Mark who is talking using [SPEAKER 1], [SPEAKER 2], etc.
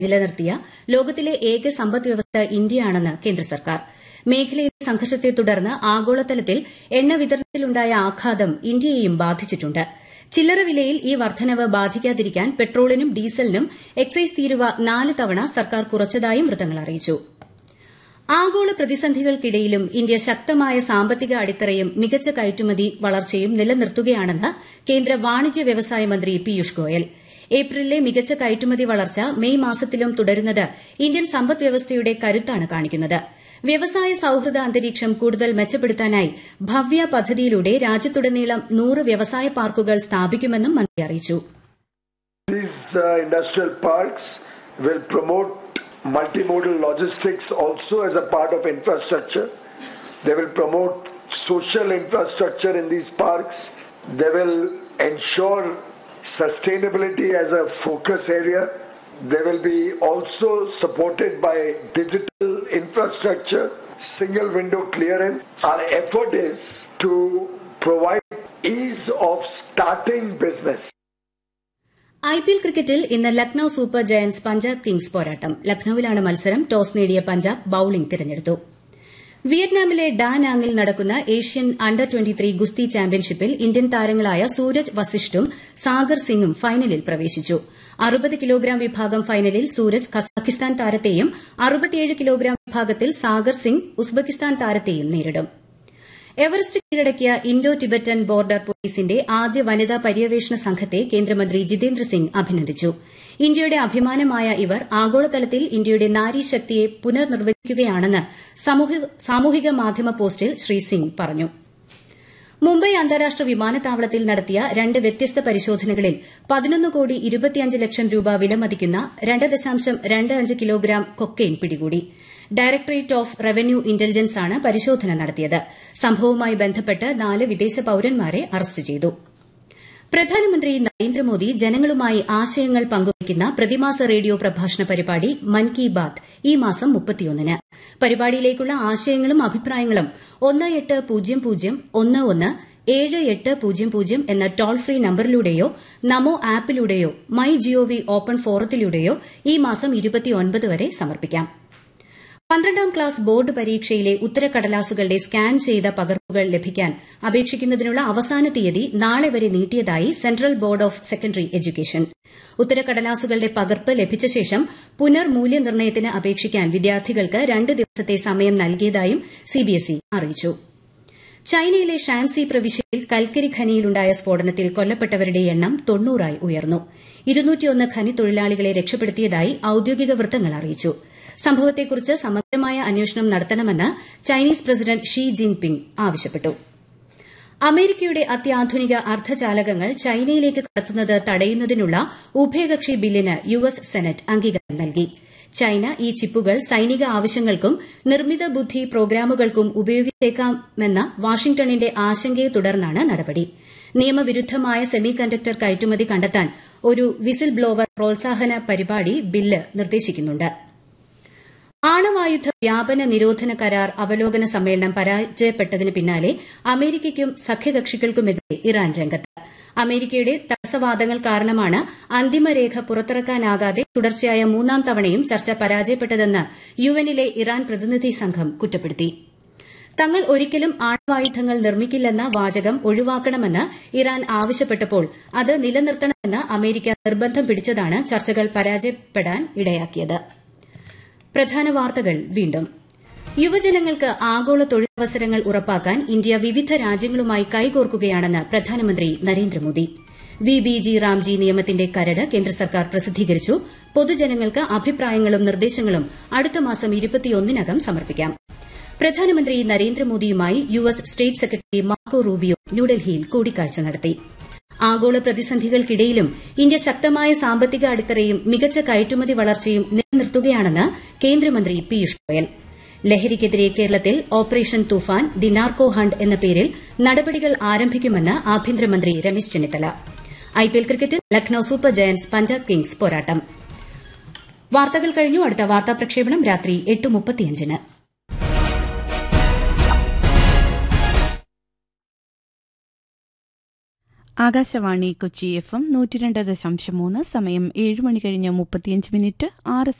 [SPEAKER 1] നിലനിർത്തിയ ലോകത്തിലെ ഏക സമ്പദ്വ്യവസ്ഥ ഇന്ത്യയാണെന്ന് കേന്ദ്ര സർക്കാർ മേഖലയിലെ സംഘർഷത്തെ തുടർന്ന് ആഗോളതലത്തിൽ എണ്ണ വിതരണത്തിലുണ്ടായ ആഘാതം ഇന്ത്യയെയും ബാധിച്ചിട്ടുണ്ട് ചില്ലറ വിലയിൽ ഈ വർദ്ധനവ് ബാധിക്കാതിരിക്കാൻ പെട്രോളിനും ഡീസലിനും എക്സൈസ് തീരുവ നാല് തവണ സർക്കാർ കുറച്ചതായും വൃത്തങ്ങൾ അറിയിച്ചു ആഗോള പ്രതിസന്ധികൾക്കിടയിലും ഇന്ത്യ ശക്തമായ സാമ്പത്തിക അടിത്തറയും മികച്ച കയറ്റുമതി വളർച്ചയും നിലനിർത്തുകയാണെന്ന് കേന്ദ്ര വാണിജ്യ വ്യവസായ മന്ത്രി പീയൂഷ് ഗോയൽ ഏപ്രിലിലെ മികച്ച കയറ്റുമതി വളർച്ച മെയ് മാസത്തിലും തുടരുന്നത് ഇന്ത്യൻ സമ്പദ്വ്യവസ്ഥയുടെ കരുത്താണ് കാണിക്കുന്നത് വ്യവസായ സൌഹൃദ അന്തരീക്ഷം കൂടുതൽ മെച്ചപ്പെടുത്താനായി ഭവ്യ പദ്ധതിയിലൂടെ രാജ്യത്തുടനീളം നൂറ് വ്യവസായ പാർക്കുകൾ സ്ഥാപിക്കുമെന്നും മന്ത്രി അറിയിച്ചു
[SPEAKER 2] These uh, industrial parks will promote multimodal logistics also as a part of infrastructure. They will promote social infrastructure in these parks. They will ensure sustainability as a focus area. They will be also supported by digital infrastructure, single window clearance. Our effort is to provide ease of starting business.
[SPEAKER 1] I P L ക്രിക്കറ്റിൽ ഇന്ന് Lucknow Super Giants Punjab Kings പോരാട്ടം ലക്നൌവിലാണ് മത്സരം toss നേടിയ Punjab bowling തിരഞ്ഞെടുത്തു വിയറ്റ്നാമിലെ ഡാനാങ്ങിൽ നടക്കുന്ന Asian under ഗുസ്തി ചാമ്പ്യൻഷിപ്പിൽ ഇന്ത്യൻ താരങ്ങളായ സൂരജ് വസിഷ്ഠും സാഗർ സിംഗും ഫൈനലിൽ പ്രവേശിച്ചു അറുപത് കിലോഗ്രാം വിഭാഗം ഫൈനലിൽ സൂരജ് കസാഖിസ്ഥാൻ താരത്തെയും അറുപത്തിയേഴ് കിലോഗ്രാം വിഭാഗത്തിൽ സാഗർ സിംഗ് ഉസ്ബെക്കിസ്ഥാൻ താരത്തെയും നേരിടും എവറസ്റ്റ് കീഴടക്കിയ ഇൻഡോ ടിബറ്റൻ ബോർഡർ പോലീസിന്റെ ആദ്യ വനിതാ പര്യവേഷണ സംഘത്തെ കേന്ദ്രമന്ത്രി ജിതേന്ദ്ര സിംഗ് അഭിനന്ദിച്ചു ഇന്ത്യയുടെ അഭിമാനമായ ഇവർ ആഗോളതലത്തിൽ ഇന്ത്യയുടെ നാരീശക്തിയെ പുനർനിർവചിക്കുകയാണെന്ന് സാമൂഹിക മാധ്യമ പോസ്റ്റിൽ ശ്രീ സിംഗ് പറഞ്ഞു മുംബൈ അന്താരാഷ്ട്ര വിമാനത്താവളത്തിൽ നടത്തിയ രണ്ട് വ്യത്യസ്ത പരിശോധനകളിൽ പതിനൊന്ന് കോടി ഇരുപത്തിയഞ്ച് ലക്ഷം രൂപ വിലമതിക്കുന്ന രണ്ട് ദശാംശം രണ്ട് അഞ്ച് കിലോഗ്രാം കൊക്കെയ്ൻ പിടികൂടി ഡയറക്ടറേറ്റ് ഓഫ് റവന്യൂ ഇന്റലിജൻസാണ് പരിശോധന നടത്തിയത് സംഭവവുമായി ബന്ധപ്പെട്ട് നാല് വിദേശ പൌരന്മാരെ അറസ്റ്റ് ചെയ്തു പ്രധാനമന്ത്രി നരേന്ദ്രമോദി ജനങ്ങളുമായി ആശയങ്ങൾ പങ്കുവയ്ക്കുന്ന പ്രതിമാസ റേഡിയോ പ്രഭാഷണ പരിപാടി മൻ കി ബാത് ഈ മാസം മുപ്പത്തിയൊന്നിന് പരിപാടിയിലേക്കുള്ള ആശയങ്ങളും അഭിപ്രായങ്ങളും ഒന്ന് എട്ട് പൂജ്യം പൂജ്യം ഒന്ന് ഒന്ന് ഏഴ് എട്ട് പൂജ്യം പൂജ്യം എന്ന ടോൾ ഫ്രീ നമ്പറിലൂടെയോ നമോ ആപ്പിലൂടെയോ മൈ ജിഒവി ഓപ്പൺ ഫോറത്തിലൂടെയോ ഈ മാസം ഇരുപത്തിയൊൻപത് വരെ സമർപ്പിക്കാം പന്ത്രണ്ടാം ക്ലാസ് ബോർഡ് പരീക്ഷയിലെ ഉത്തരക്കടലാസുകളുടെ സ്കാൻ ചെയ്ത പകർപ്പുകൾ ലഭിക്കാൻ അപേക്ഷിക്കുന്നതിനുള്ള അവസാന തീയതി നാളെ വരെ നീട്ടിയതായി central board of secondary education ഉത്തരക്കടലാസുകളുടെ പകർപ്പ് ലഭിച്ച ശേഷം പുനർമൂല്യനിർണ്ണയത്തിന് അപേക്ഷിക്കാൻ വിദ്യാർത്ഥികൾക്ക് രണ്ട് ദിവസത്തെ സമയം നൽകിയതായും സിബിഎസ്ഇ അറിയിച്ചു ചൈനയിലെ ഷാൻസി പ്രവിശ്യയിൽ കൽക്കരി ഖനിയിലുണ്ടായ സ്ഫോടനത്തിൽ കൊല്ലപ്പെട്ടവരുടെ എണ്ണം തൊണ്ണൂറായി ഉയർന്നു ഇരുന്നൂറ്റിയൊന്ന് ഖനി തൊഴിലാളികളെ രക്ഷപ്പെടുത്തിയതായി ഔദ്യോഗിക വൃത്തങ്ങൾ അറിയിച്ചു സംഭവത്തെക്കുറിച്ച് സമഗ്രമായ അന്വേഷണം നടത്തണമെന്ന് ചൈനീസ് പ്രസിഡന്റ് ഷീ ജിൻപിങ് ആവശ്യപ്പെട്ടു അമേരിക്കയുടെ അത്യാധുനിക അർദ്ധചാലകങ്ങൾ ചൈനയിലേക്ക് കടത്തുന്നത് തടയുന്നതിനുള്ള ഉഭയകക്ഷി ബില്ലിന് യു എസ് സെനറ്റ് അംഗീകാരം നൽകി ചൈന ഈ ചിപ്പുകൾ സൈനിക ആവശ്യങ്ങൾക്കും നിർമ്മിത ബുദ്ധി പ്രോഗ്രാമുകൾക്കും ഉപയോഗിച്ചേക്കാമെന്ന വാഷിംഗ്ടണിന്റെ ആശങ്കയെ തുടർന്നാണ് നടപടി നിയമവിരുദ്ധമായ സെമി കണ്ടക്ടർ കയറ്റുമതി കണ്ടെത്താൻ ഒരു വിസിൽ ബ്ലോവർ പ്രോത്സാഹന പരിപാടി ബില്ല് നിർദ്ദേശിക്കുന്നുണ്ട് ആണവായുധ വ്യാപന നിരോധന കരാർ അവലോകന സമ്മേളനം പരാജയപ്പെട്ടതിന് പിന്നാലെ അമേരിക്കയ്ക്കും സഖ്യകക്ഷികൾക്കുമെതിരെ ഇറാൻ രംഗത്ത് അമേരിക്കയുടെ തടസ്സവാദങ്ങൾ കാരണമാണ് അന്തിമരേഖ പുറത്തിറക്കാനാകാതെ തുടർച്ചയായ മൂന്നാം തവണയും ചർച്ച പരാജയപ്പെട്ടതെന്ന് യുഎന്നിലെ ഇറാൻ പ്രതിനിധി സംഘം കുറ്റപ്പെടുത്തി തങ്ങൾ ഒരിക്കലും ആണവായുധങ്ങൾ നിർമ്മിക്കില്ലെന്ന വാചകം ഒഴിവാക്കണമെന്ന് ഇറാൻ ആവശ്യപ്പെട്ടപ്പോൾ അത് നിലനിർത്തണമെന്ന് അമേരിക്ക നിർബന്ധം പിടിച്ചതാണ് ചർച്ചകൾ പരാജയപ്പെടാൻ ഇടയാക്കിയത് പ്രധാന വാർത്തകൾ വീണ്ടും യുവജനങ്ങൾക്ക് ആഗോള തൊഴിലവസരങ്ങൾ ഉറപ്പാക്കാൻ ഇന്ത്യ വിവിധ രാജ്യങ്ങളുമായി കൈകോർക്കുകയാണെന്ന് പ്രധാനമന്ത്രി Narendra Modi V B G Ramji നിയമത്തിന്റെ കരട് കേന്ദ്ര സർക്കാർ പ്രസിദ്ധീകരിച്ചു പൊതുജനങ്ങൾക്ക് അഭിപ്രായങ്ങളും നിർദ്ദേശങ്ങളും അടുത്ത മാസം ഇരുപത്തിയൊന്നിനകം സമർപ്പിക്കാം പ്രധാനമന്ത്രി നരേന്ദ്രമോദിയുമായി U S state secretary Marco Rubio ന്യൂഡൽഹിയിൽ കൂടിക്കാഴ്ച നടത്തി ആഗോള പ്രതിസന്ധികൾക്കിടയിലും ഇന്ത്യ ശക്തമായ സാമ്പത്തിക അടിത്തറയും മികച്ച കയറ്റുമതി വളർച്ചയും നിലനിർത്തുകയാണെന്ന് കേന്ദ്രമന്ത്രി പീയൂഷ് ഗോയൽ ലഹരിക്കെതിരെ കേരളത്തിൽ operation Toofan the narco hunt എന്ന പേരിൽ നടപടികൾ ആരംഭിക്കുമെന്ന് ആഭ്യന്തരമന്ത്രി രമേശ് ചെന്നിത്തല ഐപിഎൽ ക്രിക്കറ്റിൽ Lucknow Super Giants Punjab Kings പോരാട്ടം വാർത്തകൾ കഴിഞ്ഞു അടുത്ത വാർത്താ പ്രക്ഷേപണം രാത്രി എട്ട് മുപ്പത്തിയഞ്ചിന്
[SPEAKER 3] ആകാശവാണി കൊച്ചി എഫ് എം നൂറ്റി രണ്ട് ദശാംശം മൂന്ന് സമയം ഏഴ് മണി കഴിഞ്ഞ് മുപ്പത്തിയഞ്ച് മിനിറ്റ് ആറ്